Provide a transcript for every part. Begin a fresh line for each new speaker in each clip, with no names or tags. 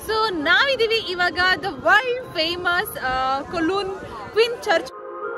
So ನಾವಿದೀವಿ ಇವಾಗ the world famous Cologne queen church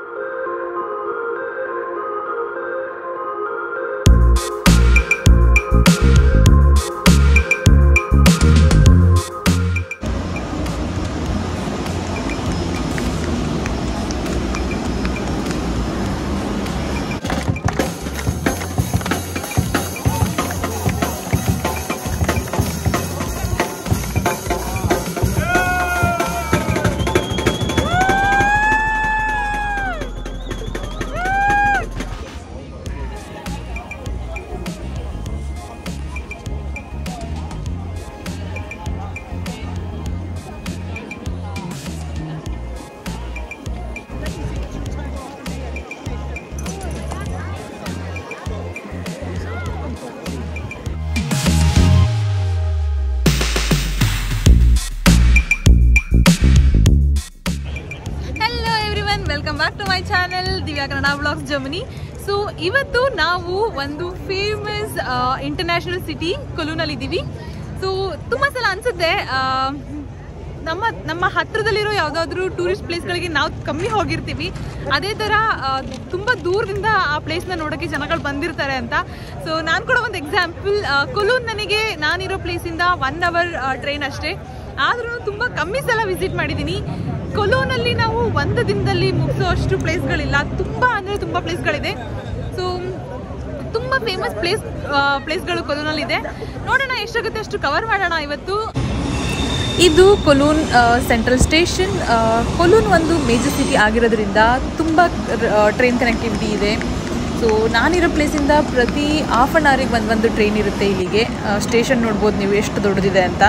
hello everyone welcome back to my channel Divya Kannada blogs Germany so ಇವತ್ತು ನಾವು ಒಂದು famous international city ಕೊಲೂನಲ್ಲಿ ಇದ್ದೀವಿ so ತುಂಬ ಸಲ ಅನ್ಸುತ್ತೆ ಆ, ನಮ್ಮ ನಮ್ಮ ಹತ್ರದಲ್ಲಿರೋ ಯಾವುದಾದ್ರೂ ಟೂರಿಸ್ಟ್ ಪ್ಲೇಸ್ಗಳಿಗೆ ನಾವು ಕಮ್ಮಿ ಹೋಗಿರ್ತೀವಿ ಅದೇ ಥರ ಆ, ತುಂಬ ದೂರದಿಂದ ಆ ಪ್ಲೇಸ್ನ ನೋಡೋಕ್ಕೆ ಜನಗಳು ಬಂದಿರ್ತಾರೆ ಅಂತ ಸೊ ನಾನು ಕೂಡ ಒಂದು ಎಕ್ಸಾಂಪಲ್ ಕೊಲೂನ್ ನನಗೆ ನಾನಿರೋ ಪ್ಲೇಸಿಂದ ಒನ್ ಅವರ್ ಟ್ರೈನ್ ಅಷ್ಟೇ ಆದ್ರೂ ತುಂಬ ಕಮ್ಮಿ ಸಲ ವಿಸಿಟ್ ಮಾಡಿದ್ದೀನಿ ಕೊಲೋನಲ್ಲಿ ನಾವು ಒಂದು ದಿನದಲ್ಲಿ ಮುಗಿಸೋ ಅಷ್ಟು ಪ್ಲೇಸ್ಗಳಿಲ್ಲ ತುಂಬ ಅಂದರೆ ತುಂಬ ಪ್ಲೇಸ್ಗಳಿದೆ ಸೊ ತುಂಬ ಫೇಮಸ್ ಪ್ಲೇಸ್ ಪ್ಲೇಸ್ಗಳು ಕೊಲೂನಲ್ಲಿ ಇದೆ ನೋಡೋಣ ಎಷ್ಟಾಗುತ್ತೆ ಅಷ್ಟು ಕವರ್ ಮಾಡೋಣ ಇವತ್ತು ಇದು ಕೊಲೂನ್ ಸೆಂಟ್ರಲ್ ಸ್ಟೇಷನ್ ಕೊಲೂನ್ ಒಂದು ಮೇಜರ್ ಸಿಟಿ ಆಗಿರೋದ್ರಿಂದ ತುಂಬ ಟ್ರೈನ್ ಕನೆಕ್ಟಿವಿಟಿ ಇದೆ ಸೊ ನಾನಿರೋ ಪ್ಲೇಸಿಂದ ಪ್ರತಿ ಹಾಫ್ ಆನ್ ಅವರಿಗೆ ಒಂದು ಒಂದು ಟ್ರೈನ್ ಇರುತ್ತೆ ಇಲ್ಲಿಗೆ ಸ್ಟೇಷನ್ ನೋಡ್ಬೋದು ನೀವು ಎಷ್ಟು ದೊಡ್ಡದಿದೆ ಅಂತ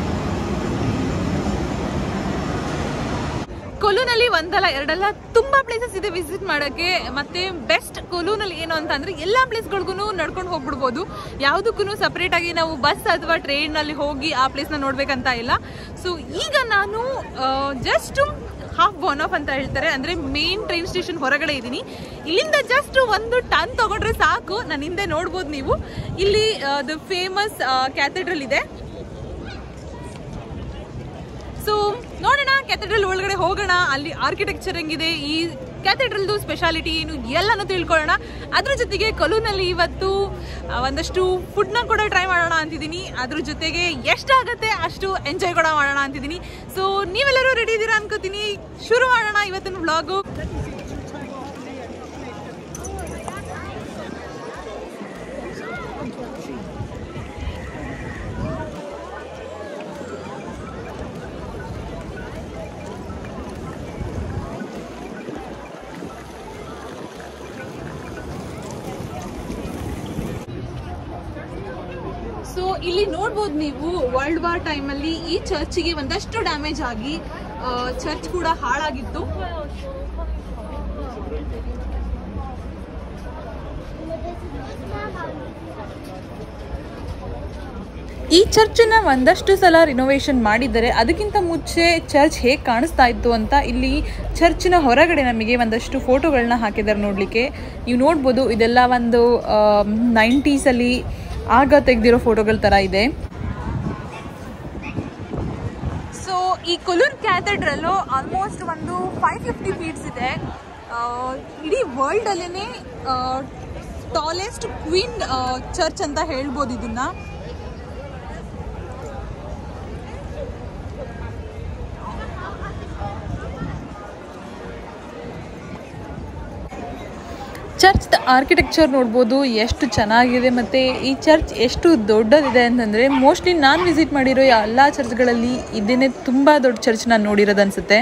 ಕೊಲೂನಲ್ಲಿ ಒಂದಲ್ಲ ಎರಡಲ್ಲ ತುಂಬಾ ಪ್ಲೇಸಸ್ ಇದೆ ವಿಸಿಟ್ ಮಾಡೋಕ್ಕೆ ಮತ್ತೆ ಬೆಸ್ಟ್ ಕೊಲೂನಲ್ಲಿ ಏನು ಅಂತ ಅಂದ್ರೆ ಎಲ್ಲಾ ಪ್ಲೇಸ್ಗಳಿಗೂ ನಡ್ಕೊಂಡು ಹೋಗ್ಬಿಡ್ಬೋದು ಯಾವುದಕ್ಕೂ ಸಪರೇಟ್ ಆಗಿ ನಾವು ಬಸ್ ಅಥವಾ ಟ್ರೈನ್ ಅಲ್ಲಿ ಹೋಗಿ ಆ ಪ್ಲೇಸ್ನ ನೋಡ್ಬೇಕಂತ ಇಲ್ಲ ಸೊ ಈಗ ನಾನು ಜಸ್ಟ್ ಹಾಫ್ ಬೋನ್ ಆಫ್ ಅಂತ ಹೇಳ್ತಾರೆ ಅಂದ್ರೆ ಮೇನ್ ಟ್ರೈನ್ ಸ್ಟೇಷನ್ ಹೊರಗಡೆ ಇದ್ದೀನಿ ಇಲ್ಲಿಂದ ಜಸ್ಟ್ ಒಂದು ಟನ್ ತಗೊಂಡ್ರೆ ಸಾಕು ನನ್ನ ಹಿಂದೆ ನೋಡ್ಬೋದು ನೀವು ಇಲ್ಲಿ ದ ಫೇಮಸ್ ಕ್ಯಾಥೆಡ್ರಲ್ ಇದೆ ಸೊ ನೋಡೋಣ ಕ್ಯಾಥೆಡ್ರಲ್ ಒಳಗಡೆ ಹೋಗೋಣ ಅಲ್ಲಿ ಆರ್ಕಿಟೆಕ್ಚರ್ ಹೆಂಗಿದೆ ಈ ಕ್ಯಾಥೆಡ್ರಲ್ದು ಸ್ಪೆಷಾಲಿಟಿ ಏನು ಎಲ್ಲನೂ ತಿಳ್ಕೊಳ್ಳೋಣ ಅದ್ರ ಜೊತೆಗೆ ಕೊಲೂನಲ್ಲಿ ಇವತ್ತು ಆ, ಒಂದಷ್ಟು ಫುಡ್ನ ಕೂಡ ಟ್ರೈ ಮಾಡೋಣ ಅಂತಿದ್ದೀನಿ ಅದ್ರ ಜೊತೆಗೆ ಎಷ್ಟಾಗತ್ತೆ ಅಷ್ಟು ಎಂಜಾಯ್ ಕೂಡ ಮಾಡೋಣ ಅಂತಿದ್ದೀನಿ ಸೊ ನೀವೆಲ್ಲರೂ ರೆಡಿ ಇದ್ದೀರಾ ಅನ್ಕೋತೀನಿ ಶುರು ಮಾಡೋಣ ಇವತ್ತಿನ ವ್ಲಾಗು ಸೊ ಇಲ್ಲಿ ನೋಡ್ಬೋದು ನೀವು ವರ್ಲ್ಡ್ ವಾರ್ ಟೈಮಲ್ಲಿ ಈ ಚರ್ಚ್ಗೆ ಒಂದಷ್ಟು ಡ್ಯಾಮೇಜ್ ಆಗಿ ಚರ್ಚ್ ಕೂಡ ಹಾಳಾಗಿತ್ತು ಈ ಚರ್ಚನ್ನ ಒಂದಷ್ಟು ಸಲ ರಿನೋವೇಷನ್ ಮಾಡಿದ್ದಾರೆ ಅದಕ್ಕಿಂತ ಮುಂಚೆ ಚರ್ಚ್ ಹೇಗೆ ಕಾಣಿಸ್ತಾ ಇತ್ತು ಅಂತ ಇಲ್ಲಿ ಚರ್ಚಿನ ಹೊರಗಡೆ ನಮಗೆ ಒಂದಷ್ಟು ಫೋಟೋಗಳನ್ನ ಹಾಕಿದ್ದಾರೆ ನೋಡಲಿಕ್ಕೆ ನೀವು ನೋಡ್ಬೋದು ಇದೆಲ್ಲ ಒಂದು ನೈಂಟೀಸಲ್ಲಿ ಆಗ ತೆಗೆದಿರೋ ಫೋಟೋಗಳ ಥರ ಇದೆ ಸೊ ಈ ಕೊಲೂನ್ ಕ್ಯಾಥೆಡ್ರಲ್ಲು ಆಲ್ಮೋಸ್ಟ್ ಒಂದು ಫೈವ್ ಫಿಫ್ಟಿ ಫೀಟ್ಸ್ ಇದೆ ಆ, ಇಡೀ ವರ್ಲ್ಡಲ್ಲೇ ಟಾಲೆಸ್ಟ್ ಕ್ವೀನ್ ಚರ್ಚ್ ಅಂತ ಹೇಳ್ಬೋದು ಇದನ್ನ ಚರ್ಚ್ ಆರ್ಕಿಟೆಕ್ಚರ್ ನೋಡ್ಬೋದು ಎಷ್ಟು ಚೆನ್ನಾಗಿದೆ ಮತ್ತು ಈ ಚರ್ಚ್ ಎಷ್ಟು ದೊಡ್ಡದಿದೆ ಅಂತಂದರೆ ಮೋಸ್ಟ್ಲಿ ನಾನು ವಿಸಿಟ್ ಮಾಡಿರೋ ಎಲ್ಲ ಚರ್ಚ್ಗಳಲ್ಲಿ ಇದನ್ನೇ ತುಂಬ ದೊಡ್ಡ ಚರ್ಚ್ ನಾನು ನೋಡಿರೋದು ಅನಿಸುತ್ತೆ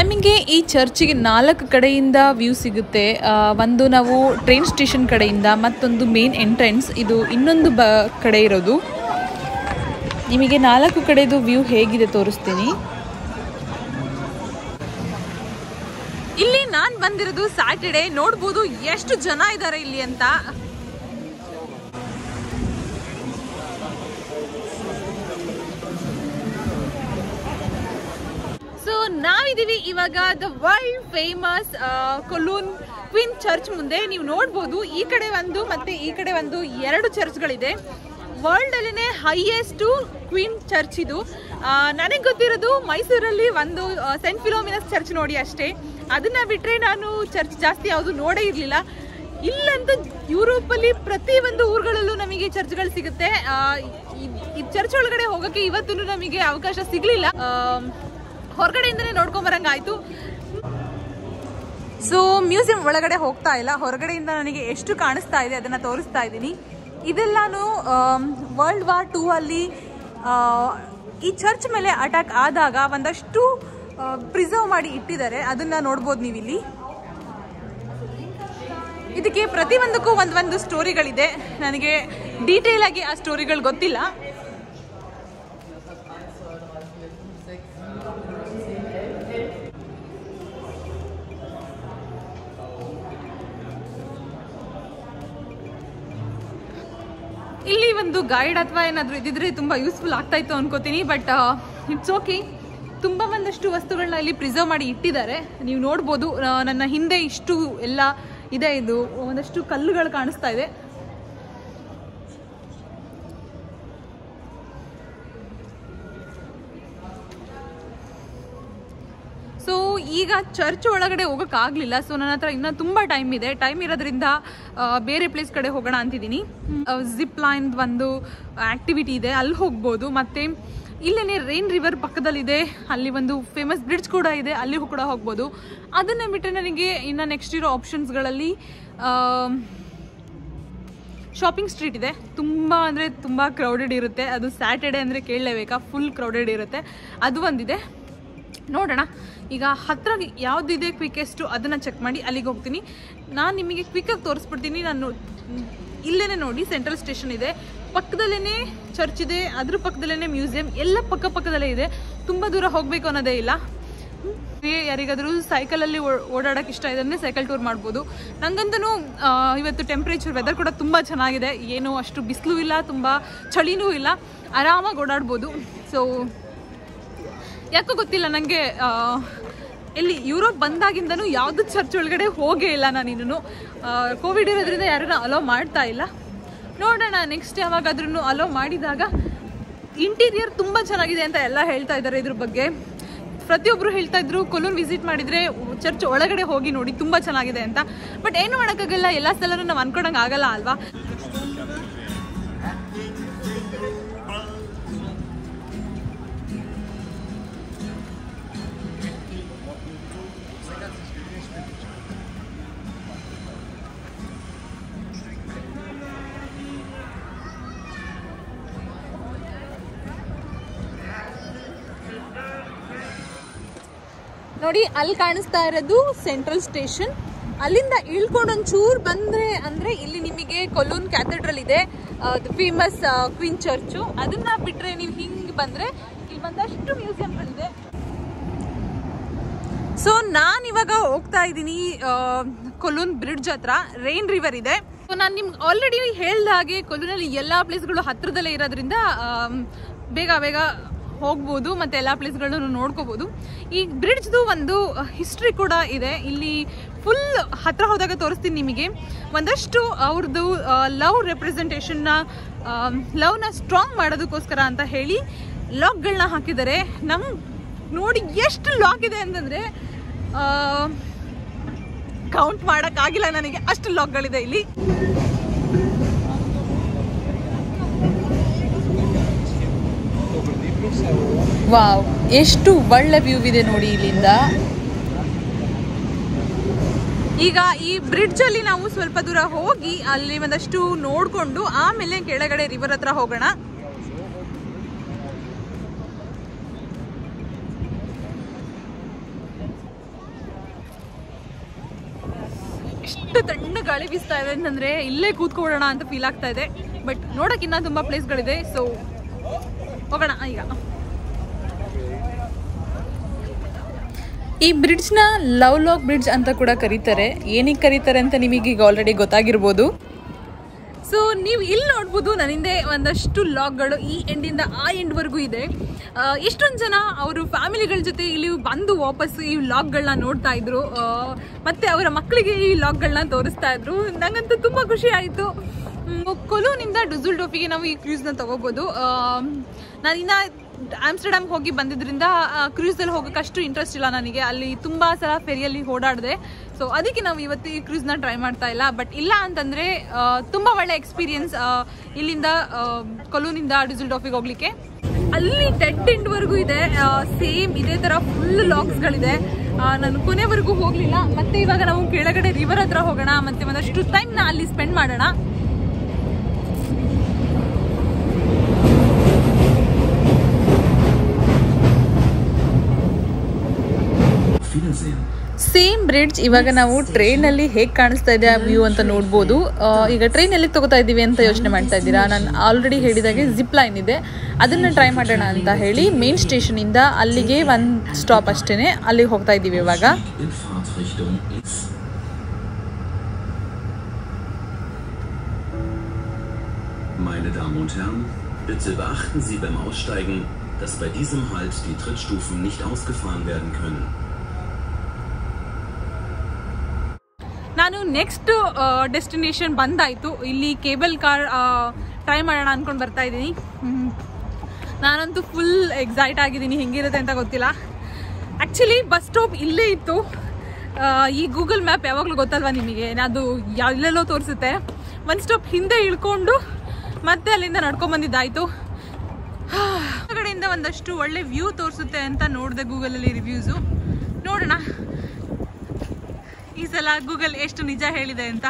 ನಮಗೆ ಈ ಚರ್ಚಿಗೆ ನಾಲ್ಕು ಕಡೆಯಿಂದ ವ್ಯೂ ಸಿಗುತ್ತೆ ಆ, ಒಂದು ನಾವು ಟ್ರೈನ್ ಸ್ಟೇಷನ್ ಕಡೆಯಿಂದ ಮತ್ತೊಂದು ಮೇನ್ ಎಂಟ್ರೆನ್ಸ್ ಇದು ಇನ್ನೊಂದು ಬ ಕಡೆ ಇರೋದು ನಿಮಗೆ ನಾಲ್ಕು ಕಡೆದು ವ್ಯೂ ಹೇಗಿದೆ ತೋರಿಸ್ತೀನಿ ಇಲ್ಲಿ ನಾನು ಬಂದಿರೋದು ಸ್ಯಾಟರ್ಡೆ ನೋಡ್ಬೋದು ಎಷ್ಟು ಜನ ಇದ್ದಾರೆ ಇಲ್ಲಿ ಅಂತ ಸೊ ನಾವಿದೀವಿ ಇವಾಗ the world famous Cologne queen church ಮುಂದೆ ನೀವು ನೋಡ್ಬೋದು ಈ ಕಡೆ ಒಂದು ಮತ್ತೆ ಈ ಕಡೆ ಒಂದು ಎರಡು ಚರ್ಚ್ಗಳಿದೆ ವರ್ಲ್ಡ್ ಅಲ್ಲಿನೇ ಹೈಯೆಸ್ಟ್ ಕ್ವೀನ್ ಚರ್ಚ್ ಇದು ನನಗೆ ಗೊತ್ತಿರೋದು ಮೈಸೂರಲ್ಲಿ ಒಂದು ಸೆಂಟ್ ಫಿಲೋಮಿನಸ್ ಚರ್ಚ್ ನೋಡಿ ಅಷ್ಟೇ ಅದನ್ನ ಬಿಟ್ರೆ ನಾನು ಚರ್ಚ್ ಜಾಸ್ತಿ ಯಾವುದು ನೋಡೇ ಇರಲಿಲ್ಲ ಇಲ್ಲಂತೂ ಯುರೋಪಲ್ಲಿ ಪ್ರತಿ ಒಂದು ಊರುಗಳಲ್ಲೂ ನಮಗೆ ಚರ್ಚ್ಗಳು ಸಿಗುತ್ತೆ ಆ, ಈ- ಈ ಚರ್ಚ್ ಒಳಗಡೆ ಹೋಗೋಕೆ ಇವತ್ತು ನಮಗೆ ಅವಕಾಶ ಸಿಗ್ಲಿಲ್ಲ ಆ, ಹೊರಗಡೆಯಿಂದನೇ ನೋಡ್ಕೊಂಬರಂಗಾಯ್ತು ಸೊ ಮ್ಯೂಸಿಯಂ ಒಳಗಡೆ ಹೋಗ್ತಾ ಇಲ್ಲ ಹೊರಗಡೆಯಿಂದ ನನಗೆ ಎಷ್ಟು ಕಾಣಿಸ್ತಾ ಇದೆ ಅದನ್ನ ತೋರಿಸ್ತಾ ಇದ್ದೀನಿ ಇದೆಲ್ಲಾನು ವರ್ಲ್ಡ್ ವಾರ್ ಟೂ ಅಲ್ಲಿ ಆ, ಈ ಚರ್ಚ್ ಮೇಲೆ ಅಟ್ಯಾಕ್ ಆದಾಗ ಒಂದಷ್ಟು ಪ್ರಿಸರ್ವ್ ಮಾಡಿ ಇಟ್ಟಿದ್ದಾರೆ ಅದನ್ನ ನೋಡ್ಬೋದು ನೀವಿಲ್ಲಿ ಇದಕ್ಕೆ ಪ್ರತಿಯೊಂದಕ್ಕೂ ಒಂದ್ ಒಂದು ಸ್ಟೋರಿಗಳಿದೆ ನನಗೆ ಡೀಟೇಲ್ ಆಗಿ ಆ ಸ್ಟೋರಿಗಳು ಗೊತ್ತಿಲ್ಲ ಇಲ್ಲಿ ಒಂದು ಗೈಡ್ ಅಥವಾ ಏನಾದರೂ ಇದ್ದಿದ್ರೆ ತುಂಬ ಯೂಸ್ಫುಲ್ ಆಗ್ತಾ ಇತ್ತು ಅನ್ಕೋತೀನಿ ಬಟ್ ಇಟ್ಸ್ ಓಕೆ ತುಂಬ ಒಂದಷ್ಟು ವಸ್ತುಗಳನ್ನ ಇಲ್ಲಿ ಪ್ರಿಸರ್ವ್ ಮಾಡಿ ಇಟ್ಟಿದ್ದಾರೆ ನೀವು ನೋಡ್ಬೋದು ಆ, ನನ್ನ ಹಿಂದೆ ಇಷ್ಟು ಎಲ್ಲ ಇದೆ ಇದು ಒಂದಷ್ಟು ಕಲ್ಲುಗಳು ಕಾಣಿಸ್ತಾ ಇದೆ ಸೊ ಈಗ ಚರ್ಚ್ ಒಳಗಡೆ ಹೋಗೋಕ್ಕಾಗಲಿಲ್ಲ ಸೊ ನನ್ನ ಹತ್ರ ಇನ್ನೂ ತುಂಬ ಟೈಮ್ ಇದೆ ಟೈಮ್ ಇರೋದ್ರಿಂದ ಆ, ಬೇರೆ ಪ್ಲೇಸ್ ಕಡೆ ಹೋಗೋಣ ಅಂತಿದ್ದೀನಿ ಜಿಪ್ ಲೈನ್ ಒಂದು ಆ್ಯಕ್ಟಿವಿಟಿ ಇದೆ ಅಲ್ಲಿ ಹೋಗ್ಬೋದು ಮತ್ತು ಇಲ್ಲೇ ರೈನ್ ರಿವರ್ ಪಕ್ಕದಲ್ಲಿದೆ ಅಲ್ಲಿ ಒಂದು ಫೇಮಸ್ ಬ್ರಿಡ್ಜ್ ಕೂಡ ಇದೆ ಅಲ್ಲಿ ಕೂಡ ಹೋಗ್ಬೋದು ಅದನ್ನೇ ಬಿಟ್ಟರೆ ನನಗೆ ಇನ್ನು ನೆಕ್ಸ್ಟ್ ಇರೋ ಆಪ್ಷನ್ಸ್ಗಳಲ್ಲಿ ಶಾಪಿಂಗ್ ಸ್ಟ್ರೀಟ್ ಇದೆ ತುಂಬ ಅಂದರೆ ತುಂಬ ಕ್ರೌಡೆಡ್ ಇರುತ್ತೆ ಅದು ಸ್ಯಾಟರ್ಡೆ ಅಂದರೆ ಕೇಳಲೇಬೇಕಾ ಫುಲ್ ಕ್ರೌಡೆಡ್ ಇರುತ್ತೆ ಅದು ಒಂದಿದೆ ನೋಡೋಣ ಈಗ ಹತ್ರ ಯಾವುದಿದೆ ಕ್ವಿಕೆಸ್ಟು ಅದನ್ನು ಚೆಕ್ ಮಾಡಿ ಅಲ್ಲಿಗೆ ಹೋಗ್ತೀನಿ ನಾನು ನಿಮಗೆ ಕ್ವಿಕ್ಕಾಗಿ ತೋರಿಸ್ಬಿಡ್ತೀನಿ ನಾನು ಇಲ್ಲೇ ನೋಡಿ ಸೆಂಟ್ರಲ್ ಸ್ಟೇಷನ್ ಇದೆ ಪಕ್ಕದಲ್ಲೇ ಚರ್ಚ್ ಇದೆ ಅದ್ರ ಪಕ್ಕದಲ್ಲೇ ಮ್ಯೂಸಿಯಂ ಎಲ್ಲ ಪಕ್ಕ ಪಕ್ಕದಲ್ಲೇ ಇದೆ ತುಂಬ ದೂರ ಹೋಗಬೇಕು ಅನ್ನೋದೇ ಇಲ್ಲ ಯಾರಿಗಾದರೂ ಸೈಕಲಲ್ಲಿ ಓಡಾಡಕ್ಕೆ ಇಷ್ಟ ಇದೆ ಸೈಕಲ್ ಟೂರ್ ಮಾಡ್ಬೋದು ನಂಗಂತೂ ಇವತ್ತು ಟೆಂಪ್ರೇಚರ್ ವೆದರ್ ಕೂಡ ತುಂಬ ಚೆನ್ನಾಗಿದೆ ಏನು ಅಷ್ಟು ಬಿಸಿಲು ಇಲ್ಲ ತುಂಬ ಚಳಿನೂ ಇಲ್ಲ ಆರಾಮಾಗಿ ಓಡಾಡ್ಬೋದು ಸೊ ಯಾಕೋ ಗೊತ್ತಿಲ್ಲ ನನಗೆ ಎಲ್ಲಿ ಯುರೋಪ್ ಬಂದಾಗಿಂದನೂ ಯಾವುದು ಚರ್ಚ್ ಒಳಗಡೆ ಹೋಗೇ ಇಲ್ಲ ನಾನು ಇನ್ನೂ ಕೋವಿಡ್ ಇರೋದ್ರಿಂದ ಯಾರನ್ನ ಅಲೋ ಮಾಡ್ತಾ ಇಲ್ಲ ನೋಡೋಣ ನೆಕ್ಸ್ಟ್ ಯಾವಾಗಾದ್ರೂ ಅಲೋ ಮಾಡಿದಾಗ ಇಂಟೀರಿಯರ್ ತುಂಬ ಚೆನ್ನಾಗಿದೆ ಅಂತ ಎಲ್ಲ ಹೇಳ್ತಾ ಇದ್ದಾರೆ ಇದ್ರ ಬಗ್ಗೆ ಪ್ರತಿಯೊಬ್ಬರು ಹೇಳ್ತಾ ಇದ್ರು ಕೊಲೂನ್ ವಿಸಿಟ್ ಮಾಡಿದ್ರೆ ಚರ್ಚ್ ಒಳಗಡೆ ಹೋಗಿ ನೋಡಿ ತುಂಬ ಚೆನ್ನಾಗಿದೆ ಅಂತ ಬಟ್ ಏನು ಮಾಡೋಕ್ಕಾಗಲ್ಲ ಎಲ್ಲ ಸ್ಥಳನೂ ನಾವು ಅನ್ಕೊಳಂಗೆ ಆಗಲ್ಲ ಅಲ್ವಾ ನೋಡಿ ಅಲ್ಲಿ ಕಾಣಿಸ್ತಾ ಇರೋದು ಸೆಂಟ್ರಲ್ ಸ್ಟೇಷನ್ ಅಲ್ಲಿಂದ ಇಳ್ಕೊಂಡು ಒಂಚೂರು ಬಂದ್ರೆ ಅಂದ್ರೆ ಇಲ್ಲಿ ನಿಮಗೆ ಕೊಲೂನ್ ಕ್ಯಾಥೆಡ್ರಲ್ ಇದೆ ಫೇಮಸ್ ಕ್ವೀನ್ ಚರ್ಚು ಅದನ್ನ ಬಿಟ್ರೆ ನೀವು ಹಿಂಗೆ ಬಂದ್ರೆ ಇಲ್ಲಿ ಒಂದಷ್ಟು ಮ್ಯೂಸಿಯಂಗಳಿದೆ ಸೊ ನಾನು ಇವಾಗ ಹೋಗ್ತಾ ಇದ್ದೀನಿ ಕೊಲೂನ್ ಬ್ರಿಡ್ಜ್ ಹತ್ರ ರೈನ್ ರಿವರ್ ಇದೆ ಸೊ ನಾನು ನಿಮ್ಗೆ ಆಲ್ರೆಡಿ ಹೇಳ್ದ ಹಾಗೆ ಕೊಲೂನಲ್ಲಿ ಎಲ್ಲ ಪ್ಲೇಸ್ಗಳು ಹತ್ರದಲ್ಲೇ ಇರೋದ್ರಿಂದ ಆಮ್, ಬೇಗ ಬೇಗ ಹೋಗ್ಬೋದು ಮತ್ತು ಎಲ್ಲ ಪ್ಲೇಸ್ಗಳನ್ನು ನೋಡ್ಕೋಬೋದು ಈ ಬ್ರಿಡ್ಜ್ದು ಒಂದು ಹಿಸ್ಟ್ರಿ ಕೂಡ ಇದೆ ಇಲ್ಲಿ ಫುಲ್ ಹತ್ರ ಹೋದಾಗ ತೋರಿಸ್ತೀನಿ ನಿಮಗೆ ಒಂದಷ್ಟು ಅವ್ರದ್ದು ಲವ್ ರೆಪ್ರೆಸೆಂಟೇಷನ್ನ ಲವ್ನ ಸ್ಟ್ರಾಂಗ್ ಮಾಡೋದಕ್ಕೋಸ್ಕರ ಅಂತ ಹೇಳಿ ಲಾಕ್ಗಳನ್ನ ಹಾಕಿದ್ದಾರೆ ನಮ್ ನೋಡಿ ಎಷ್ಟು ಲಾಕ್ ಇದೆ ಅಂತಂದರೆ ಕೌಂಟ್ ಮಾಡೋಕ್ಕಾಗಿಲ್ಲ ನನಗೆ ಅಷ್ಟು ಲಾಕ್ಗಳಿದೆ ಇಲ್ಲಿ ವಾವ್ ಎಷ್ಟು ಒಳ್ಳೆ ವ್ಯೂ ಇದೆ ನೋಡಿ ಇಲ್ಲಿಂದ ಈಗ ಈ ಬ್ರಿಡ್ಜ್ ಅಲ್ಲಿ ನಾವು ಸ್ವಲ್ಪ ದೂರ ಹೋಗಿ ಅಲ್ಲಿ ಒಂದಷ್ಟು ನೋಡ್ಕೊಂಡು ಆಮೇಲೆ ಕೆಳಗಡೆ ರಿವರ್ ಹತ್ರ ಹೋಗೋಣ ಎಷ್ಟು ತಣ್ಣ ಗಾಳಿ ಬೀಸ್ತಾ ಇದೆ ಅಂತಂದ್ರೆ ಇಲ್ಲೇ ಕೂತ್ಕೊಳ್ಳೋಣ ಅಂತ ಫೀಲ್ ಆಗ್ತಾ ಇದೆ ಬಟ್ ನೋಡಕ್ ಇನ್ನ ತುಂಬಾ ಪ್ಲೇಸ್ಗಳಿದೆ ಸೊ ಹೋಗೋಣ ಈಗ ಈ ಬ್ರಿಡ್ಜ್ನ ಲವ್ ಲಾಕ್ ಬ್ರಿಡ್ಜ್ ಅಂತ ಕೂಡ ಕರೀತಾರೆ ಏನಕ್ಕೆ ಕರೀತಾರೆ ಅಂತ ನಿಮಗೆ ಈಗ ಆಲ್ರೆಡಿ ಗೊತ್ತಾಗಿರ್ಬೋದು ಸೊ ನೀವು ಇಲ್ಲಿ ನೋಡ್ಬೋದು ನನ್ನಿಂದೆ ಒಂದಷ್ಟು ಲಾಗ್ಗಳು ಈ ಎಂಡಿಂದ ಆ ಎಂಡ್ವರೆಗೂ ಇದೆ ಆ, ಎಷ್ಟೊಂದು ಜನ ಅವರು ಫ್ಯಾಮಿಲಿಗಳ ಜೊತೆ ಇಲ್ಲಿ ಬಂದು ವಾಪಸ್ ಈ ಲಾಗ್ಗಳನ್ನ ನೋಡ್ತಾ ಇದ್ರು ಆ, ಮತ್ತೆ ಅವರ ಮಕ್ಕಳಿಗೆ ಈ ಲಾಗ್ಗಳನ್ನ ತೋರಿಸ್ತಾ ಇದ್ರು ನಂಗಂತೂ ತುಂಬ ಖುಷಿ ಆಯಿತು ಕೊಲೂನಿಂದ ಡುಜುಲ್ ಡೋಫಿಗೆ ನಾವು ಈ ಕ್ರೂಸ್ನ ತಗೋಬೋದು ನಾನಿನ್ನ ಆಮ್ಸ್ಟರ್ಡಮ್ ಹೋಗಿ ಬಂದಿದ್ರಿಂದ ಕ್ರೂಸಲ್ಲಿ ಹೋಗೋಕೆ ಅಷ್ಟು ಇಂಟ್ರೆಸ್ಟ್ ಇಲ್ಲ ನನಗೆ ಅಲ್ಲಿ ತುಂಬ ಸಲ ಫೆರಿಯಲ್ಲಿ ಓಡಾಡಿದೆ ಸೊ ಅದಕ್ಕೆ ನಾವು ಇವತ್ತು ಈ ಕ್ರೂಸ್ನ ಟ್ರೈ ಮಾಡ್ತಾ ಇಲ್ಲ ಬಟ್ ಇಲ್ಲ ಅಂತಂದರೆ ತುಂಬ ಒಳ್ಳೆ ಎಕ್ಸ್ಪೀರಿಯನ್ಸ್ ಇಲ್ಲಿಂದ ಆ, ಕೊಲೂನಿಂದ ಡುಜುಲ್ ಡಾಫಿಗೆ ಹೋಗ್ಲಿಕ್ಕೆ ಅಲ್ಲಿ ಡೆಡ್ ಎಂಡ್ವರೆಗೂ ಇದೆ ಸೇಮ್ ಇದೇ ಥರ ಫುಲ್ ಲಾಕ್ಸ್ಗಳಿದೆ ನಾನು ಕೊನೆವರೆಗೂ ಹೋಗಲಿಲ್ಲ ಮತ್ತೆ ಇವಾಗ ನಾವು ಕೆಳಗಡೆ ರಿವರ್ ಹತ್ರ ಹೋಗೋಣ ಮತ್ತೆ ಒಂದಷ್ಟು ಟೈಮ್ನ ಅಲ್ಲಿ ಸ್ಪೆಂಡ್ ಮಾಡೋಣ
Auf Wiedersehen.
ಸೇಮ್ ಬ್ರಿಡ್ಜ್ ಇವಾಗ ನಾವು ಟ್ರೈನಲ್ಲಿ ಹೇಗೆ ಕಾಣಿಸ್ತಾ ಇದೆ ಆ ವ್ಯೂ ಅಂತ ನೋಡ್ಬೋದು ಆ, ಈಗ ಟ್ರೈನ್ ಎಲ್ಲಿಗೆ ತಗೋತಾ ಇದ್ದೀವಿ ಅಂತ ಯೋಚನೆ ಮಾಡ್ತಾ ಇದ್ದೀರಾ ನಾನು ಆಲ್ರೆಡಿ ಹೇಳಿದಾಗೆ ಜಿಪ್ ಲೈನ್ ಇದೆ ಅದನ್ನು ಟ್ರೈ ಮಾಡೋಣ ಅಂತ ಹೇಳಿ ಮೇನ್ ಸ್ಟೇಷನಿಂದ ಅಲ್ಲಿಗೆ ಒಂದು ಸ್ಟಾಪ್ ಅಷ್ಟೇ ಅಲ್ಲಿಗೆ ಹೋಗ್ತಾ ಇದ್ದೀವಿ ಇವಾಗ
In Fahrtrichtung links. Meine Damen und Herren, bitte beachten Sie beim Aussteigen, dass bei diesem Halt die Trittstufen nicht ausgefahren werden können.
ನಾನು ನೆಕ್ಸ್ಟ್ ಡೆಸ್ಟಿನೇಷನ್ ಬಂದಾಯಿತು ಇಲ್ಲಿ ಕೇಬಲ್ ಕಾರ್ ಟ್ರೈ ಮಾಡೋಣ ಅಂದ್ಕೊಂಡು ಬರ್ತಾ ಇದ್ದೀನಿ ಹ್ಮ್. ನಾನಂತೂ ಫುಲ್ ಎಕ್ಸೈಟ್ ಆಗಿದ್ದೀನಿ ಹೆಂಗಿರುತ್ತೆ ಅಂತ ಗೊತ್ತಿಲ್ಲ ಆ್ಯಕ್ಚುಲಿ ಬಸ್ ಸ್ಟಾಪ್ ಇಲ್ಲೇ ಇತ್ತು ಆ, ಈ ಗೂಗಲ್ ಮ್ಯಾಪ್ ಯಾವಾಗಲೂ ಗೊತ್ತಲ್ವಾ ನಿಮಗೆ ಅದು ಎಲ್ಲೆಲ್ಲೋ ತೋರಿಸುತ್ತೆ ಒಂದು ಸ್ಟಾಪ್ ಹಿಂದೆ ಇಳ್ಕೊಂಡು ಮತ್ತೆ ಅಲ್ಲಿಂದ ನಡ್ಕೊಂಬಂದಿದ್ದಾಯಿತು ಕಡೆಯಿಂದ ಒಂದಷ್ಟು ಒಳ್ಳೆ ವ್ಯೂ ತೋರಿಸುತ್ತೆ ಅಂತ ನೋಡಿದೆ ಗೂಗಲಲ್ಲಿ ರಿವ್ಯೂಸು ನೋಡೋಣ ಈ ಸಲ ಗೂಗಲ್ ಎಷ್ಟು ನಿಜ ಹೇಳಿದೆ ಅಂತ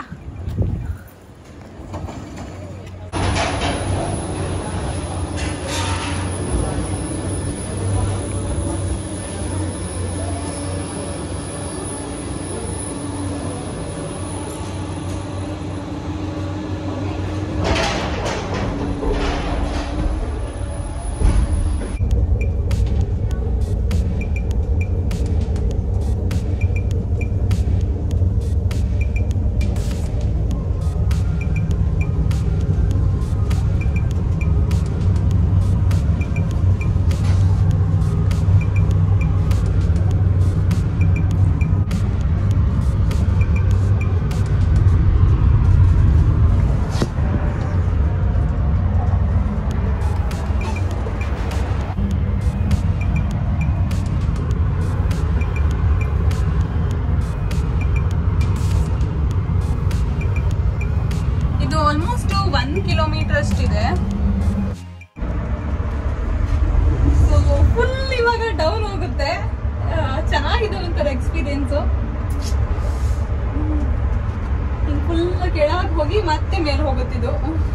ಇದು ಆಲ್ಮೋಸ್ಟ್ ಒನ್ ಕಿಲೋಮೀಟರ್ ಅಷ್ಟಿದೆ ಸೊ ಫುಲ್ ಇವಾಗ ಡೌನ್ ಹೋಗುತ್ತೆ ಆ, ಚೆನ್ನಾಗಿದೆ ಒಂಥರ ಎಕ್ಸ್ಪೀರಿಯನ್ಸು ಫುಲ್ ಕೆಳಗೆ ಹೋಗಿ ಮತ್ತೆ ಮೇಲೆ ಹೋಗುತ್ತಿದ್ದು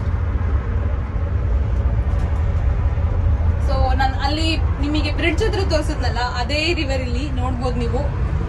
ಸೊ ನಾನು ಅಲ್ಲಿ ನಿಮಗೆ ಬ್ರಿಡ್ಜ್ ಹತ್ರ ತೋರಿಸಿದ್ನಲ್ಲ ಅದೇ ರಿವರ್ ಇಲ್ಲಿ ನೋಡ್ಬೋದು ನೀವು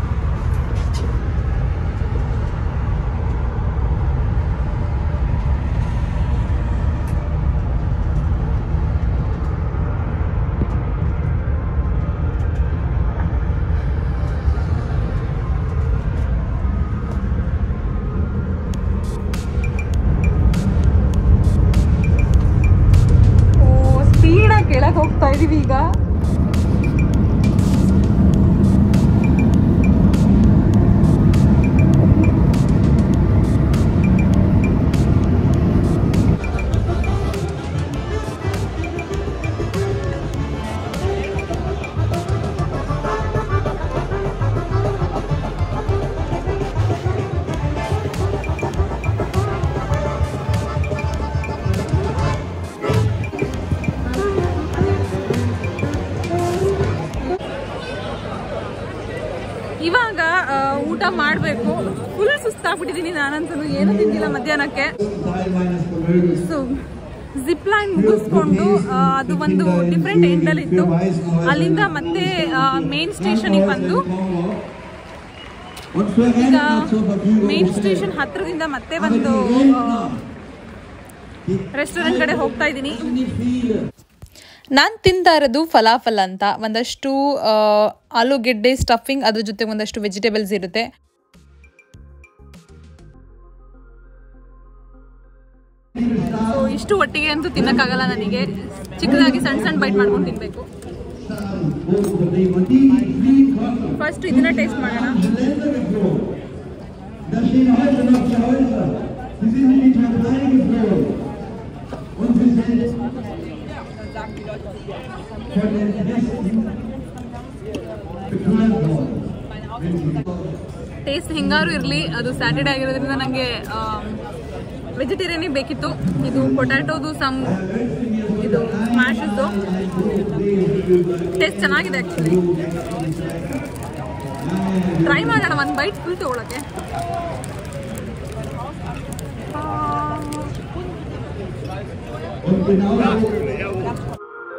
ಓ ಸ್ಪೀಡಾಗಿ ಕೆಳಗೆ ಹೋಗ್ತಾ ಇದೀವಿ ಈಗ ಇವಾಗ ಆ, ಊಟ ಮಾಡಬೇಕು ಫುಲ್ ಸುಸ್ತಾಗ್ಬಿಟ್ಟಿದ್ದೀನಿ ನಾನಂತೂ ಏನೂ ತಿಂದಿಲ್ಲ ಮಧ್ಯಾಹ್ನಕ್ಕೆ ಸೊ ಜಿಪ್ ಲೈನ್ ಮುಗಿಸ್ಕೊಂಡು ಆ, ಅದು ಒಂದು ಡಿಫ್ರೆಂಟ್ ಎಂಡಲ್ಲಿ ಇತ್ತು ಅಲ್ಲಿಂದ ಮತ್ತೆ ಮೇನ್ ಸ್ಟೇಷನಿಗೆ ಬಂದು
und für
ಈಗ
Rentner zur Verfügung
main
gestellt.
Station ಹತ್ರದಿಂದ ಮತ್ತೆ
Aber
ಒಂದು
die Rentner, die
ರೆಸ್ಟೋರೆಂಟ್ ಕಡೆ ಹೋಗ್ತಾ ಇದ್ದೀನಿ
sind nicht viele.
ನಾನು ತಿಂತಾ ಇರೋದು ಫಲಾಫಲ್ ಅಂತ ಒಂದಷ್ಟು ಆ, ಆಲೂಗೆಡ್ಡೆ ಸ್ಟಫಿಂಗ್ ಅದ್ರ ಜೊತೆ ಒಂದಷ್ಟು ವೆಜಿಟೇಬಲ್ಸ್ ಇರುತ್ತೆ ಸೊ ಇಷ್ಟು ಒಟ್ಟಿಗೆ ಅಂತೂ ತಿನ್ನಕ್ಕಾಗಲ್ಲ ನನಗೆ ಚಿಕ್ಕದಾಗಿ ಸಣ್ಣ ಸಣ್ಣ ಬೈಟ್ ಮಾಡ್ಕೊಂಡು ತಿನ್ಬೇಕು
Hochbetrieb. Und die, die fliehen konnten,
first ಇದನ್ನ ಟೇಸ್ಟ್ ಮಾಡೋಣ
sind Länder geflogen. Da stehen heute noch die Häuser. Sie sind in die Türkei geflogen. Und sie sind von den Westen beklaut worden. Wenn sie
taste ಹಿಂಗಾರು ಇರಲಿ ಅದು Saturday ಆಗಿರೋದ್ರಿಂದ ನನಗೆ ವೆಜಿಟೇರಿಯನ್ನೇ ಬೇಕಿತ್ತು ಇದು ಪೊಟ್ಯಾಟೋದು ಸಮ್ ಇದು ಮ್ಯಾಶದ್ದು ಟೇಸ್ಟ್ ಚೆನ್ನಾಗಿದೆ ಆ್ಯಕ್ಚುಲಿ ಟ್ರೈ ಮಾಡೋಣ ಒಂದು ಬೈಟ್ ಫುಲ್ ತೊಗೊಳಕ್ಕೆ
Und genau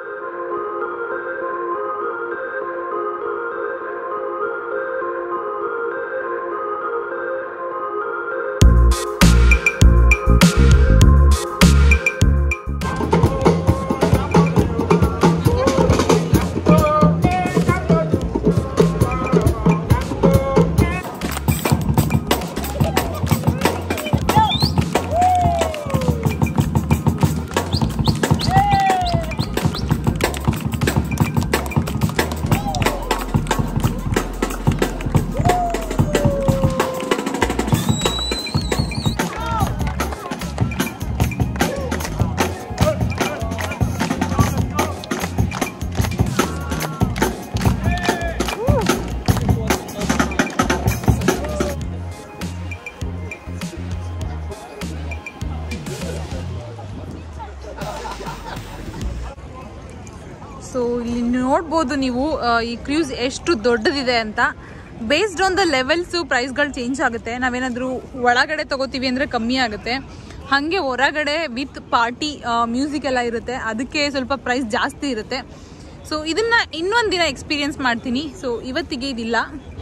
ಸೊ ಇಲ್ಲಿ ನೋಡ್ಬೋದು ನೀವು ಆ, ಈ ಕ್ರೂಸ್ ಎಷ್ಟು ದೊಡ್ಡದಿದೆ ಅಂತ ಬೇಸ್ಡ್ ಆನ್ ದ ಲೆವೆಲ್ಸು ಪ್ರೈಸ್ಗಳು ಚೇಂಜ್ ಆಗುತ್ತೆ ನಾವೇನಾದರೂ ಒಳಗಡೆ ತಗೋತೀವಿ ಅಂದರೆ ಕಮ್ಮಿ ಆಗುತ್ತೆ ಹಾಗೆ ಹೊರಗಡೆ ವಿತ್ ಪಾರ್ಟಿ ಮ್ಯೂಸಿಕ್ ಎಲ್ಲ ಇರುತ್ತೆ ಅದಕ್ಕೆ ಸ್ವಲ್ಪ ಪ್ರೈಸ್ ಜಾಸ್ತಿ ಇರುತ್ತೆ ಸೊ ಇದನ್ನ ಇನ್ನೊಂದು ದಿನ ಎಕ್ಸ್ಪೀರಿಯನ್ಸ್ ಮಾಡ್ತೀನಿ ಸೊ ಇವತ್ತಿಗೆ ಇದಿಲ್ಲ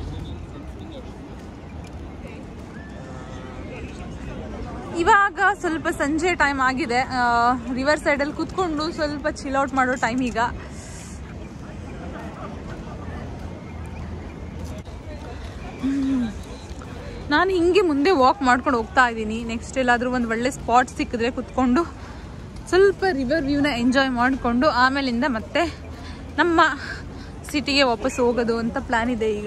ಇವಾಗ ಸ್ವಲ್ಪ ಸಂಜೆ ಟೈಮ್ ಆಗಿದೆ ರಿವರ್ ಸೈಡಲ್ಲಿ ಕೂತ್ಕೊಂಡು ಸ್ವಲ್ಪ ಚಿಲ್ ಔಟ್ ಮಾಡೋ ಟೈಮ್ ಈಗ ನಾನು ಹಿಂಗೆ ಮುಂದೆ ವಾಕ್ ಮಾಡ್ಕೊಂಡು ಹೋಗ್ತಾ ಇದ್ದೀನಿ ನೆಕ್ಸ್ಟ್ ಎಲ್ಲಾದರೂ ಒಂದು ಒಳ್ಳೆ ಸ್ಪಾಟ್ ಸಿಕ್ಕಿದ್ರೆ ಕುತ್ಕೊಂಡು ಸ್ವಲ್ಪ ರಿವರ್ ವ್ಯೂನ ಎಂಜಾಯ್ ಮಾಡಿಕೊಂಡು ಆಮೇಲಿಂದ ಮತ್ತೆ ನಮ್ಮ ಸಿಟಿಗೆ ವಾಪಸ್ ಹೋಗೋದು ಅಂತ ಪ್ಲ್ಯಾನ್ ಇದೆ ಈಗ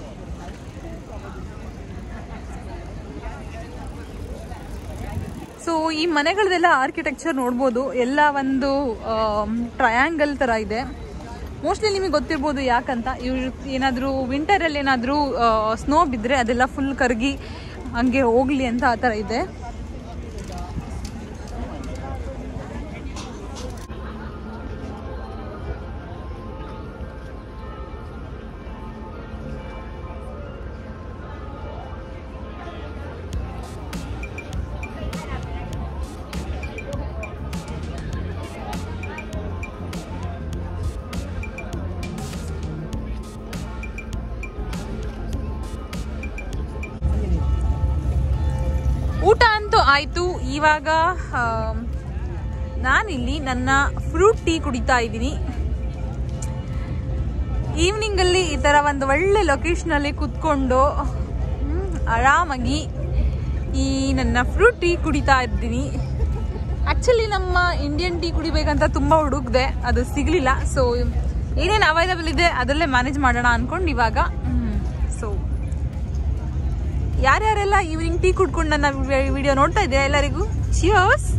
ಸೊ ಈ ಮನೆಗಳದೆಲ್ಲ ಆರ್ಕಿಟೆಕ್ಚರ್ ನೋಡ್ಬೋದು ಎಲ್ಲ ಒಂದು ಟ್ರಯಾಂಗಲ್ ಥರ ಇದೆ ಮೋಸ್ಟ್ಲಿ ನಿಮಗೆ ಗೊತ್ತಿರ್ಬೋದು ಯಾಕಂತ ಇವ್ರು ಏನಾದರೂ ವಿಂಟರಲ್ಲಿ ಏನಾದರೂ ಸ್ನೋ ಬಿದ್ದರೆ ಅದೆಲ್ಲ ಫುಲ್ ಕರಗಿ ಹಂಗೆ ಹೋಗ್ಲಿ ಅಂತ ಆ ಥರ ಇದೆ ಊಟ ಅಂತೂ ಆಯಿತು ಇವಾಗ ಆಮ್, ನಾನಿಲ್ಲಿ ನನ್ನ ಫ್ರೂಟ್ ಟೀ ಕುಡಿತಾ ಇದ್ದೀನಿ ಈವ್ನಿಂಗಲ್ಲಿ ಈ ಥರ ಒಂದು ಒಳ್ಳೆ ಲೊಕೇಶನಲ್ಲಿ ಕೂತ್ಕೊಂಡು ಹ್ಮ್, ಆರಾಮಾಗಿ ಈ ನನ್ನ ಫ್ರೂಟ್ ಟೀ ಕುಡಿತಾ ಇದ್ದೀನಿ ಆ್ಯಕ್ಚುಲಿ ನಮ್ಮ ಇಂಡಿಯನ್ ಟೀ ಕುಡಿಬೇಕಂತ ತುಂಬ ಹುಡುಕ್ದೆ ಅದು ಸಿಗಲಿಲ್ಲ ಸೊ ಏನೇನು ಅವೈಲಬಲ್ ಇದೆ ಅದರಲ್ಲೇ ಮ್ಯಾನೇಜ್ ಮಾಡೋಣ ಅಂದ್ಕೊಂಡು ಇವಾಗ ಸೊ ಯಾರ್ಯಾರೆಲ್ಲ ಈವ್ನಿಂಗ್ ಟೀ ಕುಡ್ಕೊಂಡು ನನ್ನ ವಿಡಿಯೋ ನೋಡ್ತಾ ಇದ್ದೀರಾ ಎಲ್ಲರಿಗೂ ಚಿಯರ್ಸ್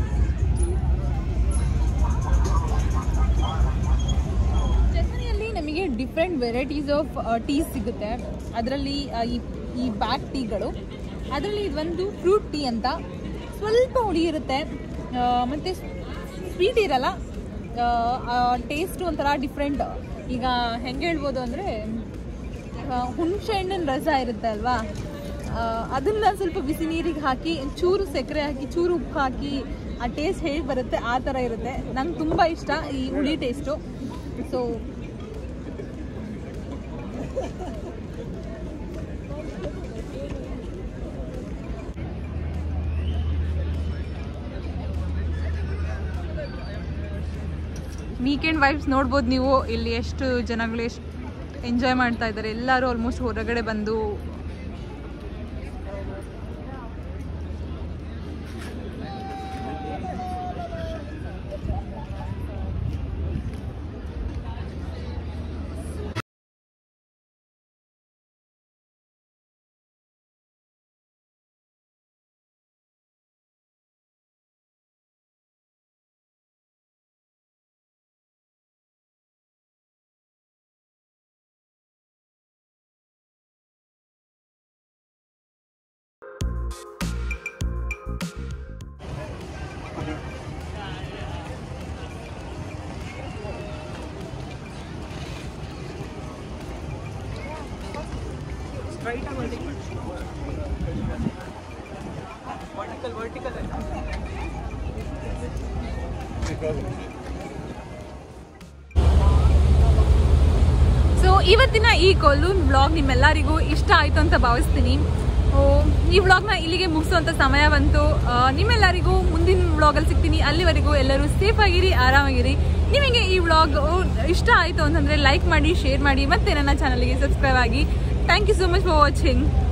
ಜರ್ಮನಿಯಲ್ಲಿ ನಮಗೆ ಡಿಫ್ರೆಂಟ್ ವೆರೈಟೀಸ್ ಆಫ್ ಟೀಸ್ ಸಿಗುತ್ತೆ ಅದರಲ್ಲಿ ಈ ಈ ಬ್ಯಾಕ್ ಟೀಗಳು ಅದರಲ್ಲಿ ಇದೊಂದು ಫ್ರೂಟ್ ಟೀ ಅಂತ ಸ್ವಲ್ಪ ಹುಳಿ ಇರುತ್ತೆ ಆ, ಮತ್ತೆ ಸ್ವೀಟ್ ಇರಲ್ಲ ಟೇಸ್ಟ್ ಒಂಥರ ಡಿಫ್ರೆಂಟ್ ಈಗ ಹೆಂಗೆ ಹೇಳ್ಬೋದು ಅಂದರೆ ಹುಣಸೆ ಹಣ್ಣಿನ ರಸ ಇರುತ್ತೆ ಅಲ್ವಾ ಆ, ಅದನ್ನ ಸ್ವಲ್ಪ ಬಿಸಿ ನೀರಿಗೆ ಹಾಕಿ ಚೂರು ಸಕ್ಕರೆ ಹಾಕಿ ಚೂರು ಉಪ್ಪು ಹಾಕಿ ಆ ಟೇಸ್ಟ್ ಹೇಗೆ ಬರುತ್ತೆ ಆ ಥರ ಇರುತ್ತೆ ನಂಗೆ ತುಂಬ ಇಷ್ಟ ಈ ಹುಳಿ ಟೇಸ್ಟು ಸೊ ವೀಕೆಂಡ್ ವೈಬ್ಸ್ ನೋಡ್ಬೋದು ನೀವು ಇಲ್ಲಿ ಎಷ್ಟು ಜನಗಳು ಎಷ್ಟು ಎಂಜಾಯ್ ಮಾಡ್ತಾ ಇದ್ದಾರೆ ಎಲ್ಲರೂ ಆಲ್ಮೋಸ್ಟ್ ಹೊರಗಡೆ ಬಂದು ಸೊ ಇವತ್ತಿನ ಈ ಕೊಲ್ಲೂನ್ ಬ್ಲಾಗ್ ನಿಮ್ಮೆಲ್ಲರಿಗೂ ಇಷ್ಟ ಆಯಿತು ಅಂತ ಭಾವಿಸ್ತೀನಿ ಓ, ಈ ವ್ಲಾಗ್ನ ಇಲ್ಲಿಗೆ ಮುಗಿಸುವಂಥ ಸಮಯ ಬಂತು ಆ, ನಿಮ್ಮೆಲ್ಲರಿಗೂ ಮುಂದಿನ ವ್ಲಾಗಲ್ಲಿ ಸಿಗ್ತೀನಿ ಅಲ್ಲಿವರೆಗೂ ಎಲ್ಲರೂ ಸೇಫ್ ಆಗಿರಿ ಆರಾಮಾಗಿರಿ ನಿಮಗೆ ಈ ವ್ಲಾಗ್ ಇಷ್ಟ ಆಯಿತು ಅಂತಂದರೆ ಲೈಕ್ ಮಾಡಿ ಶೇರ್ ಮಾಡಿ ಮತ್ತೆ ನನ್ನ ಚಾನಲ್ಗೆ ಸಬ್ಸ್ಕ್ರೈಬ್ ಆಗಿ thank you so much for watching